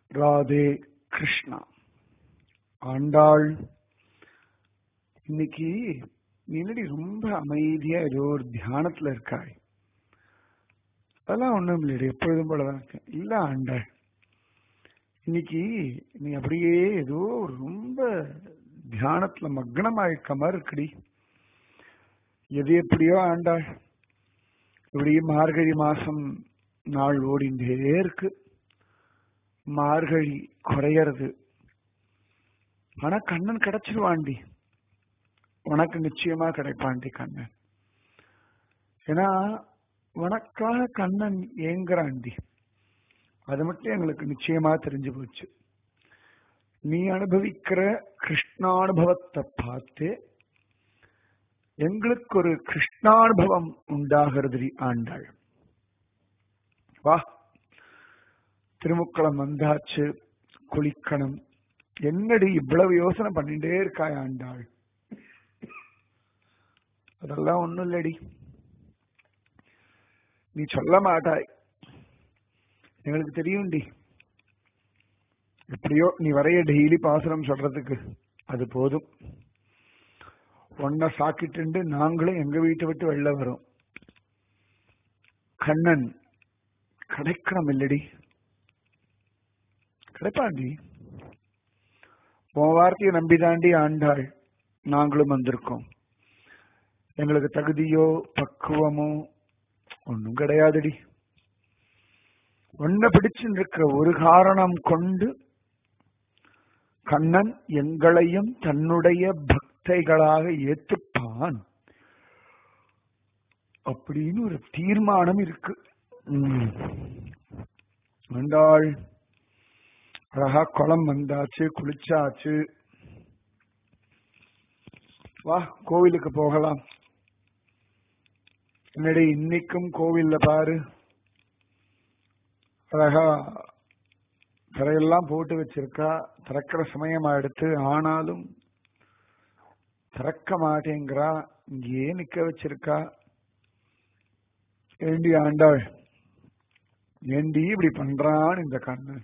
ராதே கிருஷ்ணா ஆண்டாள் இன்னைக்கு நீ என்னடி ரொம்ப அமைதியா ஏதோ ஒரு தியானத்துல இருக்காய் அதெல்லாம் ஒண்ணும் இல்லையடி எப்பொழுதும் போலதான் இருக்கேன் இல்ல ஆண்டாள் இன்னைக்கு நீ அப்படியே ஏதோ ரொம்ப தியானத்துல மக்னமாயிருக்க மாதிரி இருக்குடி எது எப்படியோ ஆண்டாள் இப்படி மார்கழி மாசம் நாள் ஓடிண்டே இருக்கு மார்கழி குறையறது ஆனா கண்ணன் கிடைச்சிருவாண்டி உனக்கு நிச்சயமா கிடைப்பாண்டி கண்ணன் ஏன்னா உனக்காக கண்ணன் ஏங்குறாண்டி அது மட்டும் எங்களுக்கு நிச்சயமா தெரிஞ்சு போச்சு நீ அனுபவிக்கிற கிருஷ்ணானுபவத்தை பார்த்து எங்களுக்கு ஒரு கிருஷ்ணானுபவம் உண்டாகிறது ஆண்டாள் வா திருமுக்களம் வந்தாச்சு குளிக்கணும் என்னடி இவ்வளவு யோசனை பண்ணிட்டே இருக்காய் ஆண்டாள் அதெல்லாம் ஒண்ணும் இல்லடி நீ சொல்ல மாட்டாய் எங்களுக்கு தெரியும்டி எப்படியோ நீ வரைய டெய்லி பாசுரம் சொல்றதுக்கு அது போதும் ஒன்ன சாக்கிட்டு நாங்களும் எங்க வீட்டை விட்டு வெளில வரோம் கண்ணன் கிடைக்கணும் இல்லடி கிடைப்பாண்டி உன் வார்த்தையை நம்பிதாண்டி ஆண்டாள் நாங்களும் வந்திருக்கோம் எங்களுக்கு தகுதியோ பக்குவமோ ஒன்றும் கிடையாதுடி ஒன்ன பிடிச்சுட்டு இருக்கிற ஒரு காரணம் கொண்டு கண்ணன் எங்களையும் தன்னுடைய பக்தைகளாக ஏத்துப்பான் அப்படின்னு ஒரு தீர்மானம் இருக்கு வந்தாள் அழகா குளம் வந்தாச்சு குளிச்சாச்சு வா கோவிலுக்கு போகலாம் என்னடி இன்னைக்கும் கோவில்ல பாரு அழகா திரையெல்லாம் போட்டு வச்சிருக்கா திறக்கிற சமயமா எடுத்து ஆனாலும் திறக்க மாட்டேங்கிறா இங்கேயே நிக்க வச்சிருக்கா ஏண்டி ஆண்டாள் ஏண்டி இப்படி பண்றான் இந்த கண்ணன்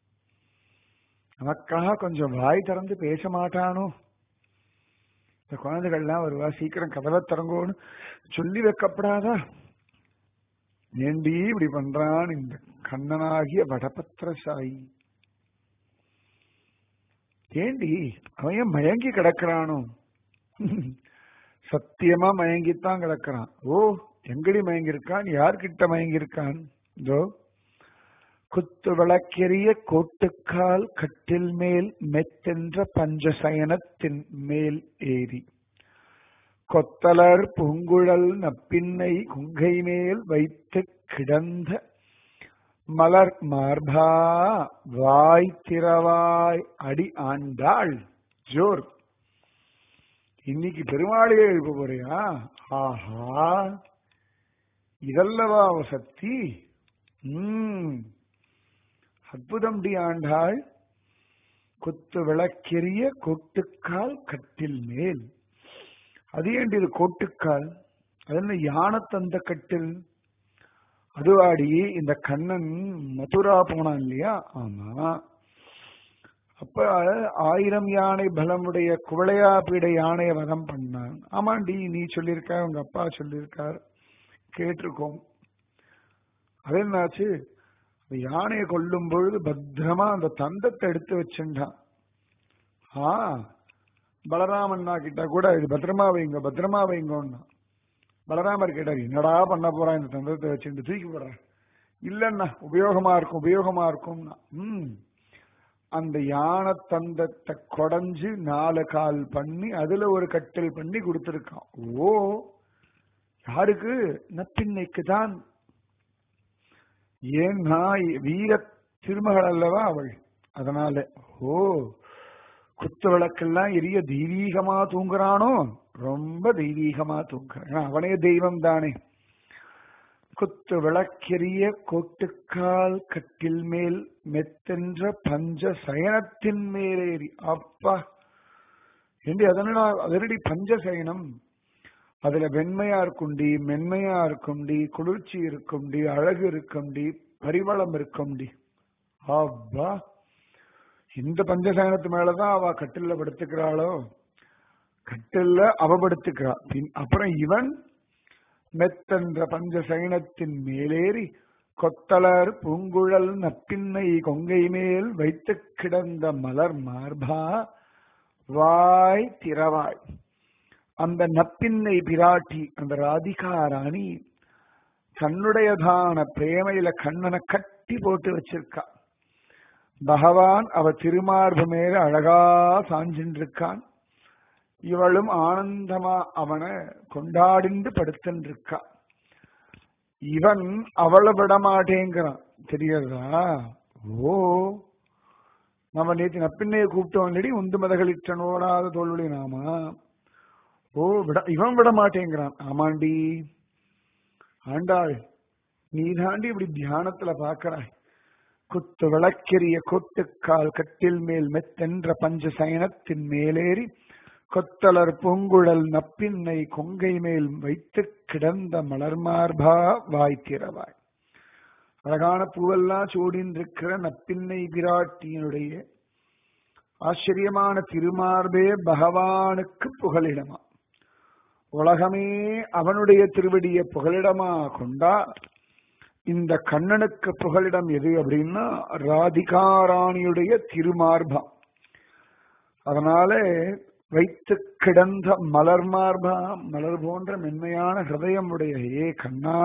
நமக்காக கொஞ்சம் வாய் திறந்து பேச மாட்டானோ இந்த குழந்தைகள்லாம் வருவா சீக்கிரம் கதவை திறங்கோன்னு சொல்லி வைக்கப்படாதா ஏண்டி இப்படி பண்றான் இந்த கண்ணனாகிய வடபத்திரசாயி ஏண்டி அவன் மயங்கி கிடக்கிறானோ சத்தியமா மயங்கித்தான் கிடக்கிறான் ஓ எங்கடி மயங்கி இருக்கான் யார்கிட்ட மயங்கி இருக்கான் இதோ குத்து விளக்கெரிய கோட்டுக்கால் கட்டில் மேல் மெத்தென்ற பஞ்சசயனத்தின் மேல் ஏறி கொத்தலர் பூங்குழல் நப்பின்னை குங்கை மேல் வைத்து கிடந்த மலர் மார்பா வாய் திறவாய் அடி ஆண்டாள் ஜோர் இன்னைக்கு பெருமாளையே எழுப்ப போறியா ஆஹா இதல்லவா சக்தி உம் அற்புதம் டி ஆண்டாள் குத்து விளக்கெரிய கொட்டுக்கால் கட்டில் மேல் அது ஏண்டி இது கோட்டுக்கால் அது என்ன யானை தந்த கட்டில் அதுவாடி இந்த கண்ணன் மதுரா போனான் இல்லையா ஆமா அப்ப ஆயிரம் யானை பலமுடைய குவளையா பீட யானையை வதம் பண்ணான் ஆமாண்டி நீ சொல்லியிருக்க உங்க அப்பா சொல்லியிருக்கார் கேட்டிருக்கோம் அது என்னாச்சு யானையை கொல்லும் பொழுது பத்திரமா அந்த தந்தத்தை எடுத்து வச்சுட்டான் ஆ பலராமண்ணா கிட்ட கூட இது பத்திரமா வைங்க பத்திரமா வைங்கன்னா பலராமர் கேட்டார் என்னடா பண்ண போறான் இந்த தந்தத்தை வச்சுட்டு தூக்கி போடுறேன் இல்லைன்னா உபயோகமா இருக்கும் உபயோகமா இருக்கும்னா ம் அந்த யானை தந்தத்தை கொடைஞ்சு நாலு கால் பண்ணி அதுல ஒரு கட்டில் பண்ணி கொடுத்திருக்கான் ஓ யாருக்கு நப்பின்னைக்கு தான் ஏன்னா வீர திருமகள் அல்லவா அவள் அதனால ஓ குத்து விளக்கெல்லாம் எரிய தெய்வீகமா தூங்குறானோ ரொம்ப தெய்வீகமா தூங்குறான் அவனே தெய்வம் தானே குத்து விளக்கெரிய கோட்டுக்கால் கட்டில் மேல் மெத்தென்ற பஞ்ச சயனத்தின் மேலேறி அப்பா என்று அதனடா அதனடி பஞ்ச சயனம் அதுல வெண்மையா இருக்கும்டி மென்மையா இருக்கும்டி குளிர்ச்சி இருக்கும்டி அழகு இருக்கும்டி பரிமளம் இருக்கும்டி அப்பா இந்த பஞ்சசயனத்து மேலதான் அவ கட்டில்ல படுத்துக்கிறாளோ கட்டில்ல அவ படுத்துக்கிறா பின் அப்புறம் இவன் மெத்தென்ற பஞ்சசயனத்தின் மேலேறி கொத்தலர் பூங்குழல் நப்பின்னை கொங்கை மேல் வைத்து கிடந்த மலர் மார்பா வாய் திறவாய் அந்த நப்பின்னை பிராட்டி அந்த ராதிகா ராணி தன்னுடையதான பிரேமையில கண்ணனை கட்டி போட்டு வச்சிருக்கா பகவான் அவ திருமார்பு மேல அழகா சாஞ்சின்னு இருக்கான் இவளும் ஆனந்தமா அவனை கொண்டாடிந்து படுத்துன்னு இருக்கா இவன் அவளை விட மாட்டேங்கிறான் தெரியுறதா ஓ நம்ம நேற்று நப்பின்னையை கூப்பிட்டோம் இல்லடி உந்து மதகளிற்றன் ஓடாத தோல்வி நாமா ஓ விட இவன் விட மாட்டேங்கிறான் ஆமாண்டி ஆண்டாள் நீ தாண்டி இப்படி தியானத்துல பாக்கறாய் குத்து விளக்கெரிய கொட்டுக்கால் கட்டில் மேல் மெத்தென்ற பஞ்ச சயனத்தின் மேலேறி கொத்தலர் பூங்குழல் நப்பின்னை கொங்கை மேல் வைத்து கிடந்த மலர்மார்பா வாய்த்திரவாய் அழகான பூவெல்லாம் சூடின் இருக்கிற நப்பின்னை பிராட்டியினுடைய ஆச்சரியமான திருமார்பே பகவானுக்கு புகலிடமா உலகமே அவனுடைய திருவடிய புகலிடமா கொண்டா இந்த கண்ணனுக்கு புகலிடம் எது அப்படின்னா ராதிகாராணியுடைய திருமார்பம் அதனால வைத்து கிடந்த மலர் மார்பா மலர் போன்ற மென்மையான ஹிருதயம் உடைய ஏ கண்ணா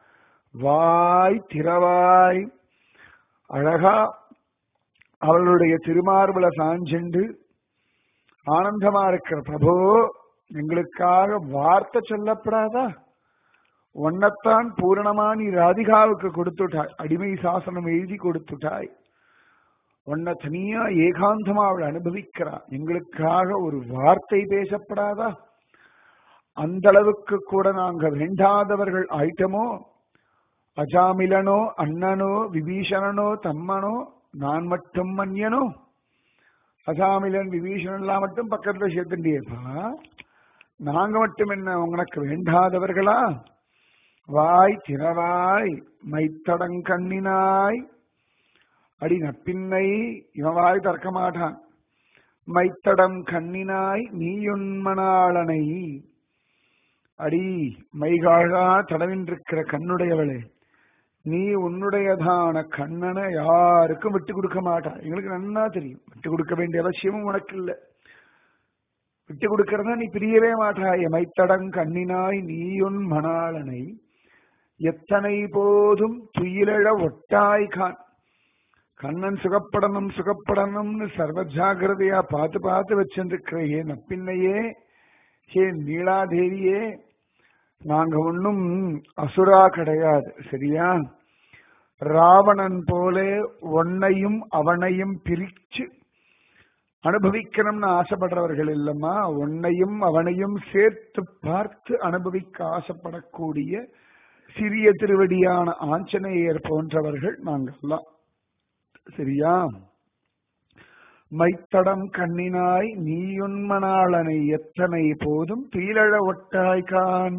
வாய் திறவாய் அழகா அவளுடைய திருமார்புல சாஞ்செண்டு ஆனந்தமா இருக்கிற பிரபோ எங்களுக்காக வார்த்தை சொல்லப்படாதா ஒன்னத்தான் பூரணமா நீ ராதிகாவுக்கு கொடுத்துட்டாய் அடிமை சாசனம் எழுதி கொடுத்துட்டாய் உன்னை தனியா ஏகாந்தமா அவள் அனுபவிக்கிறா எங்களுக்காக ஒரு வார்த்தை பேசப்படாதா அந்த அளவுக்கு கூட நாங்க வேண்டாதவர்கள் ஆயிட்டமோ அஜாமிலனோ அண்ணனோ விபீஷணனோ தம்மனோ நான் மட்டும் மன்யனோ அஜாமிலன் விபீஷணன் எல்லாம் மட்டும் பக்கத்துல சேர்த்துட்டியப்பா நாங்க மட்டும் என்ன உனக்கு வேண்டாதவர்களா வாய் திறவாய் மைத்தடங்கண்ணினாய் அடி நப்பின்னை இவன் வாய் திறக்க மாட்டான் மைத்தடம் கண்ணினாய் நீயுண்மனாளனை அடி மைகாழா தடவின்றிருக்கிற கண்ணுடையவளே நீ உன்னுடையதான கண்ணனை யாருக்கும் விட்டு கொடுக்க மாட்டா எங்களுக்கு நன்னா தெரியும் விட்டு கொடுக்க வேண்டிய அவசியமும் உனக்கு இல்லை விட்டு கொடுக்கறதா நீ பிரியவே மாட்டாய் மைத்தடங் கண்ணினாய் நீயுன் மணாளனை எத்தனை போதும் துயிலழ ஒட்டாய் கான் கண்ணன் சுகப்படணும் சுகப்படணும்னு சர்வ ஜாகிரதையா பார்த்து பார்த்து வச்சிருக்கிற ஏ நப்பின்னையே ஹே நீலாதேவியே நாங்க ஒன்னும் அசுரா கிடையாது சரியா ராவணன் போல உன்னையும் அவனையும் பிரிச்சு அனுபவிக்கணும்னு ஆசைப்படுறவர்கள் இல்லம்மா உன்னையும் அவனையும் சேர்த்து பார்த்து அனுபவிக்க ஆசைப்படக்கூடிய சிறிய திருவடியான ஆஞ்சநேயர் போன்றவர்கள் நாங்கெல்லாம் சரியா மைத்தடம் கண்ணினாய் நீயுன்மனாளனை எத்தனை போதும் பீலழ ஒட்டாய்கான்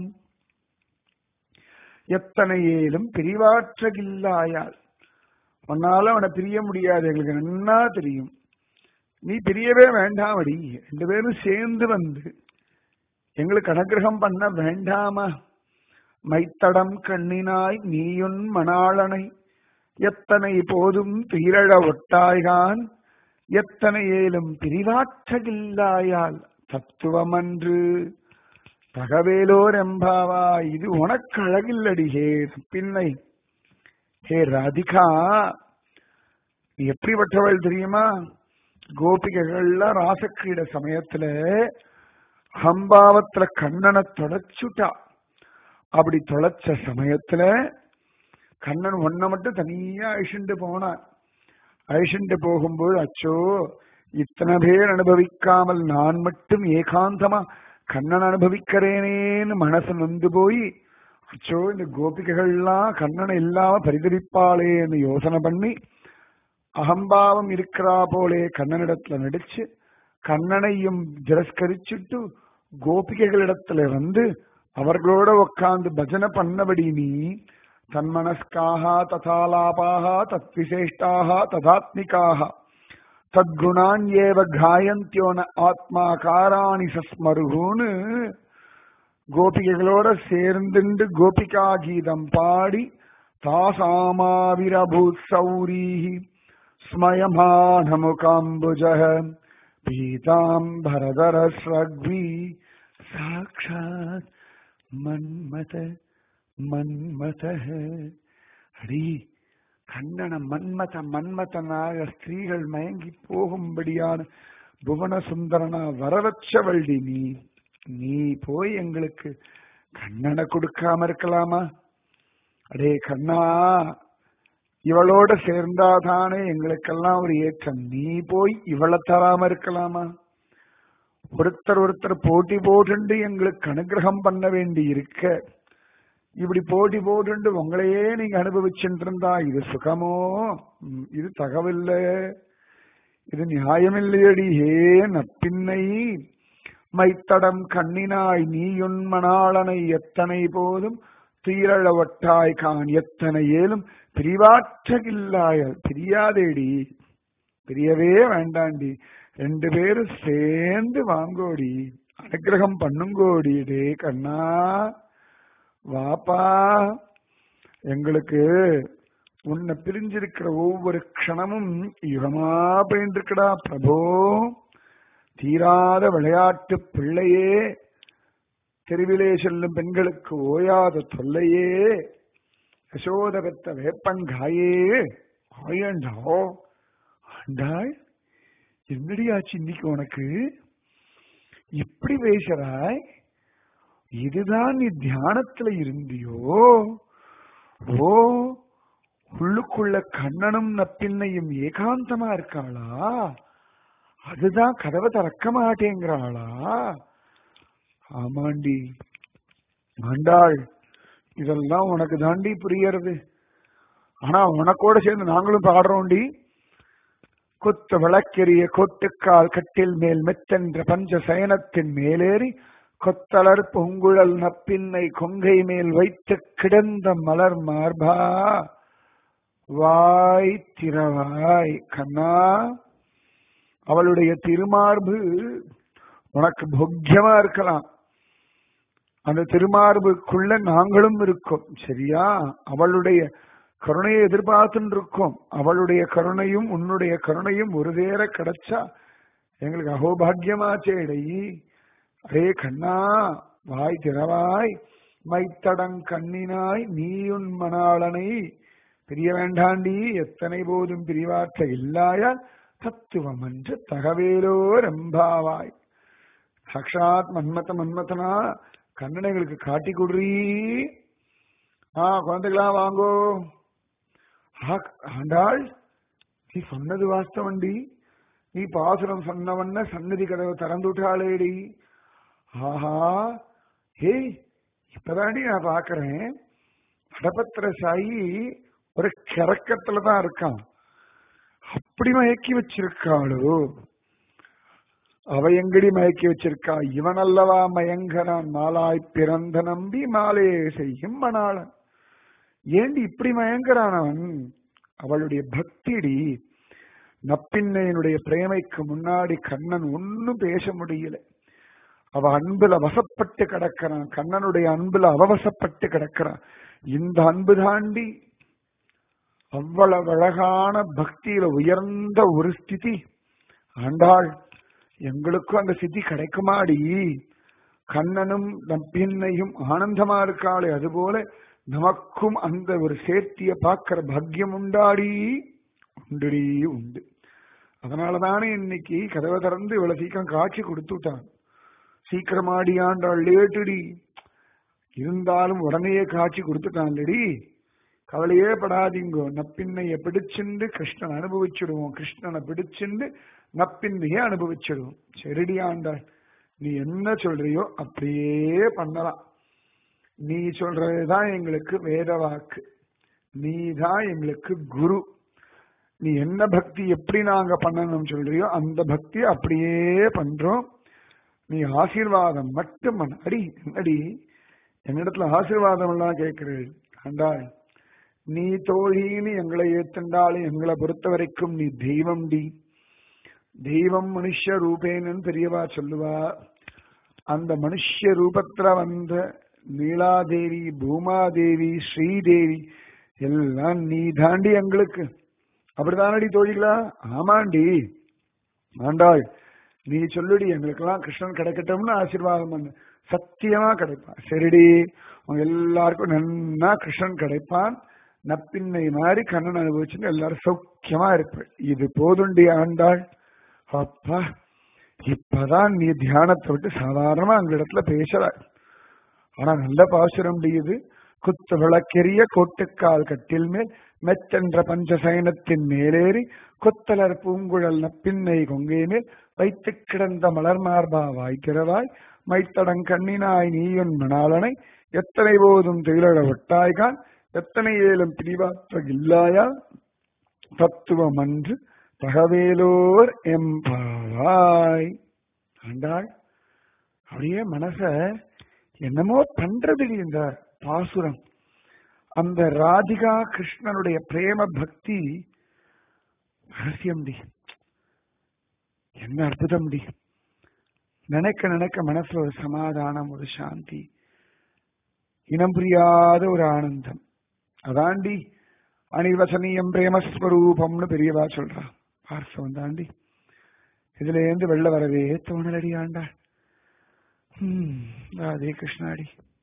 எத்தனை ஏலும் பிரிவாற்றகில்லாயால் உன்னால அவனை பிரிய முடியாது எங்களுக்கு நன்னா தெரியும் நீ பிரியவே வேண்டாமடி ரெண்டு பேரும் சேர்ந்து வந்து எங்களுக்கு அனுகிரகம் பண்ண வேண்டாமா மைத்தடம் கண்ணினாய் நீயுன் மணாளனை எத்தனை போதும் தீரழ ஒட்டாய்கான் எத்தனை ஏலும் பிரிவாற்றகில்லாயால் தத்துவமன்று தகவேலோர் எம்பாவா இது உனக்கு அழகில்லடி ஹே பின்னை ஹே ராதிகா நீ எப்படிப்பட்டவள் தெரியுமா கோபிகைகள்லாம் ராசக்கிரீட சமயத்துல ஹம்பாவத்துல கண்ணனை தொலைச்சுட்டா அப்படி தொலைச்ச சமயத்துல கண்ணன் ஒன்ன மட்டும் தனியா அழிச்சுட்டு போனான் அழிச்சுட்டு போகும்போது அச்சோ இத்தனை பேர் அனுபவிக்காமல் நான் மட்டும் ஏகாந்தமா கண்ணன் அனுபவிக்கிறேனேன்னு மனசு நொந்து போய் அச்சோ இந்த கோபிகைகள்லாம் கண்ணனை இல்லாம பரிதவிப்பாளேன்னு யோசனை பண்ணி அகம்பாவம் இருக்கிறா போலே கண்ணனிடத்துல நடிச்சு கண்ணனையும் திரஸ்கரிச்சுட்டு கோபிகைகளிடத்துல வந்து அவர்களோட உட்கார்ந்து பஜனை பண்ணபடி நீ தன்மனஸ்காக ததாலாபாக தத்விசேஷ்டாக ததாத்மிகாக தத்குணான்யேவ காயந்தியோன ஆத்மா காராணி சஸ்மருகுன்னு கோபிகைகளோட சேர்ந்துண்டு கோபிகா கீதம் பாடி தாசாமாவிரபூத் சௌரீஹி ஸ்மயமானமுகாம்புஜ பீதாம்பரதரஸ்ரக்வி சாட்சாத் மன்மத மன்மத அடி கண்ணன மன்மத மன்மதனாக ஸ்திரீகள் மயங்கி போகும்படியான புவன சுந்தரனா வரவச்சவள்டி நீ நீ போய் எங்களுக்கு கண்ணனை கொடுக்காம இருக்கலாமா அடே கண்ணா இவளோட சேர்ந்தாதானே எங்களுக்கெல்லாம் ஒரு ஏற்றம் நீ போய் இவளை தராம இருக்கலாமா ஒருத்தர் ஒருத்தர் போட்டி போட்டுண்டு எங்களுக்கு அனுகிரகம் பண்ண வேண்டி இருக்க இப்படி போட்டி போட்டுண்டு உங்களையே நீங்க அனுபவிச்சுட்டு இருந்தா இது சுகமோ ம், இது தகவல்ல இது நியாயமில்லையடி ஹே நப்பின்னை மைத்தடம் கண்ணினாய் நீயுன் மணாளனை எத்தனை போதும் தீரழவட்டாய் கான் எத்தனை ஏலும் பிரிவாற்றகில்லாய பிரியாதேடி பிரியவே வேண்டாண்டி ரெண்டு பேரும் சேர்ந்து வாங்கோடி அனுகிரகம் பண்ணுங்கோடி டே கண்ணா வாப்பா எங்களுக்கு உன்னை பிரிஞ்சிருக்கிற ஒவ்வொரு க்ஷணமும் யுகமா போயின்றிருக்கடா பிரபோ தீராத விளையாட்டு பிள்ளையே தெருவிலே செல்லும் பெண்களுக்கு ஓயாத தொல்லையே யசோத பெத்த வேப்பன் காயே ஆயண்டோ ஆண்டாள் என்னடி ஆச்சு இன்னைக்கு உனக்கு இப்படி பேசுறாய் இதுதான் நீ தியானத்துல இருந்தியோ ஓ உள்ளுக்குள்ள கண்ணனும் நப்பின்னையும் ஏகாந்தமா இருக்காளா அதுதான் கதவை திறக்க மாட்டேங்கிறாளா ஆமாண்டி ஆண்டாள் இதெல்லாம் உனக்கு தாண்டி புரியறது ஆனா உனக்கோட சேர்ந்து நாங்களும் பாடுறோம்டி கொத்த விளக்கெரிய கொட்டுக்கால் கட்டில் மேல் மெத்தென்ற பஞ்ச சயனத்தின் மேலேறி கொத்தலர் பொங்குழல் நப்பின்னை கொங்கை மேல் வைத்து கிடந்த மலர் மார்பா வாய் திறவாய் கண்ணா அவளுடைய திருமார்பு உனக்கு போக்கியமா இருக்கலாம் அந்த திருமார்புக்குள்ள நாங்களும் இருக்கோம் சரியா அவளுடைய கருணையை எதிர்பார்த்துட்டு இருக்கோம் அவளுடைய கருணையும் உன்னுடைய கருணையும் ஒரு சேர கிடைச்சா எங்களுக்கு அகோபாகியமாச்சேடை அரே கண்ணா வாய் திறவாய் மைத்தடங் கண்ணினாய் நீயுன் மணாளனை பிரிய வேண்டாண்டி எத்தனை போதும் பிரிவாற்ற இல்லாய தத்துவம் என்று தகவேலோ ரம்பாவாய் சாட்சாத் மன்மத மன்மதனா கண்ணனைகளுக்கு காட்டி கொடுறீ ஆ குழந்தைகளா வாங்கோ ஆ, ஆண்டாள் நீ சொன்னது வாஸ்தவண்டி நீ பாசுரம் சொன்னவன்ன சன்னதி கதவை திறந்து விட்டாளேடி ஆஹா ஏய் இப்பதாண்டி நான் பாக்குறேன் வடபத்திர சாயி ஒரு கிறக்கத்துல தான் இருக்கான் அப்படி மயக்கி வச்சிருக்காளோ அவ எங்கடி மயக்கி வச்சிருக்கா இவன் அல்லவா மயங்கரான் மாலாய் பிறந்த நம்பி மாலையே செய்யும் மணாளன் ஏண்டி இப்படி மயங்கரான் அவன் அவளுடைய பக்திடி நப்பின்னையனுடைய பிரேமைக்கு முன்னாடி கண்ணன் ஒன்னும் பேச முடியல அவ அன்புல வசப்பட்டு கிடக்கிறான் கண்ணனுடைய அன்புல அவவசப்பட்டு கிடக்கிறான் இந்த அன்பு தாண்டி அவ்வளவு அழகான பக்தியில உயர்ந்த ஒரு ஸ்திதி ஆண்டாள் எங்களுக்கும் அந்த ஸ்திதி கிடைக்குமாடி கண்ணனும் நம்பின்னையும் ஆனந்தமா இருக்காளே அதுபோல நமக்கும் அந்த ஒரு சேர்த்திய பார்க்கிற பாக்கியம் உண்டாடி உண்டுடி உண்டு அதனாலதானே இன்னைக்கு கதவை திறந்து இவ்வளவு சீக்கிரம் காட்சி கொடுத்து விட்டான் சீக்கிரமாடி ஆண்டாள் லேட்டுடி இருந்தாலும் உடனேயே காட்சி கொடுத்துட்டான்லடி கவலையே படாதீங்கோ நப்பின்னைய பிடிச்சிண்டு கிருஷ்ணன் அனுபவிச்சிடுவோம் கிருஷ்ணனை பிடிச்சிண்டு நப்பின்னையே அனுபவிச்சிடுவோம் சரிடி ஆண்டாள் நீ என்ன சொல்றியோ அப்படியே பண்ணலாம் நீ சொல்றதுதான் எங்களுக்கு வேத வாக்கு நீ தான் எங்களுக்கு குரு நீ என்ன பக்தி எப்படி நாங்க பண்ணணும் சொல்றியோ அந்த பக்தி அப்படியே பண்றோம் நீ ஆசீர்வாதம் மட்டும் பண்ண அடி என்னடி என்னிடத்துல ஆசீர்வாதம் எல்லாம் கேட்கிறேன் ஆண்டாள் நீ தோழின்னு எங்களை ஏத்துண்டாலும் எங்களை பொறுத்த வரைக்கும் நீ தெய்வம் டி தெய்வம் மனுஷ ரூபேனன்னு பெரியவா சொல்லுவா அந்த மனுஷ ரூபத்துல வந்த நீலாதேவி பூமாதேவி ஸ்ரீதேவி எல்லாம் நீ தாண்டி எங்களுக்கு அப்படிதானடி தோழிகளா ஆமாண்டி ஆண்டாள் நீ சொல்லுடி எங்களுக்கெல்லாம் கிருஷ்ணன் கிடைக்கட்டும்னு ஆசீர்வாதம் பண்ணு சத்தியமா கிடைப்பான் சரிடி உங்க எல்லாருக்கும் நன்னா கிருஷ்ணன் கிடைப்பான் நப்பின்னை மாதிரி கண்ணன் அனுபவிச்சுன்னு எல்லாரும் சௌக்கியமா இருப்பேன் இது போதுண்டி ஆண்டாள் அப்பா இப்பதான் நீ தியானத்தை விட்டு சாதாரணமா அங்க இடத்துல பேசுற ஆனா நல்ல பாசுரம் இது குத்து விளக்கெரிய கோட்டுக்கால் கட்டில் மேல் மெச்சென்ற பஞ்சசயனத்தின் மேலேறி கொத்தலர் பூங்குழல் நப்பின்னை கொங்கை மேல் வைத்து கிடந்த மலர் மார்பா வாய்க்கிறவாய் மைத்தடங் கண்ணினாய் நீயுன் மணாலனை எத்தனை போதும் திகழ ஒட்டாய்கான் எத்தனை ஏலும் பிரிவாற்ற இல்லாயா தத்துவம் அன்று தகவேலோர் எம்பாவாய் ஆண்டாள் அப்படியே மனச என்னமோ பண்றது இந்த பாசுரம் அந்த ராதிகா கிருஷ்ணனுடைய பிரேம பக்தி ரகசியம் டி என்ன அற்புதம் டி நினைக்க நினைக்க மனசுல ஒரு சமாதானம் ஒரு சாந்தி இனம் புரியாத ஒரு ஆனந்தம் அதாண்டி அனிர்வசனீயம் பிரேமஸ்வரூபம்னு பெரியவா சொல்றா பார்சவம் தாண்டி இதுல இருந்து வெளில வரவே தோணலடி ஆண்டா ஹம் ராதே கிருஷ்ணாடி